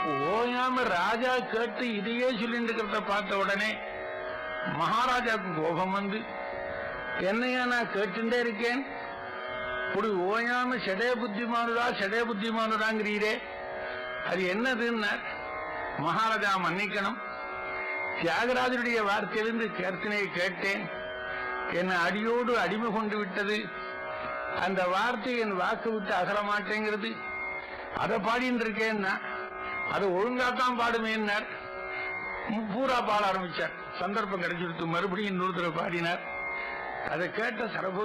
ஓயாம ராஜா கேட்டு இதையே சொல்லிட்டு இருக்கிறத பார்த்த உடனே மகாராஜாவுக்கு கோபம் வந்து என்னையா நான் கேட்டுட்டே இருக்கேன் இப்படி ஓயாம செடே புத்திமானுடா செடே புத்திமானுடாங்கிறீரே அது என்னதுன்னா மகாராஜா மன்னிக்கணும் தியாகராஜருடைய வார்த்தையிலிருந்து கர்த்தனையை கேட்டேன் என்னை அடியோடு அடிமை கொண்டு விட்டது அந்த வார்த்தை என் வாக்கு விட்டு அகல மாட்டேங்கிறது அதை பாடின்னு இருக்கேன்னா அது ஒழுங்காத்தான் பாடுமேன்னார் மு- பூரா பாட ஆரம்பிச்சார் சந்தர்ப்பம் கிடைச்சிருத்து மறுபடியும் இன்னொருத்தர பாடினார் அதை கேட்ட சரபு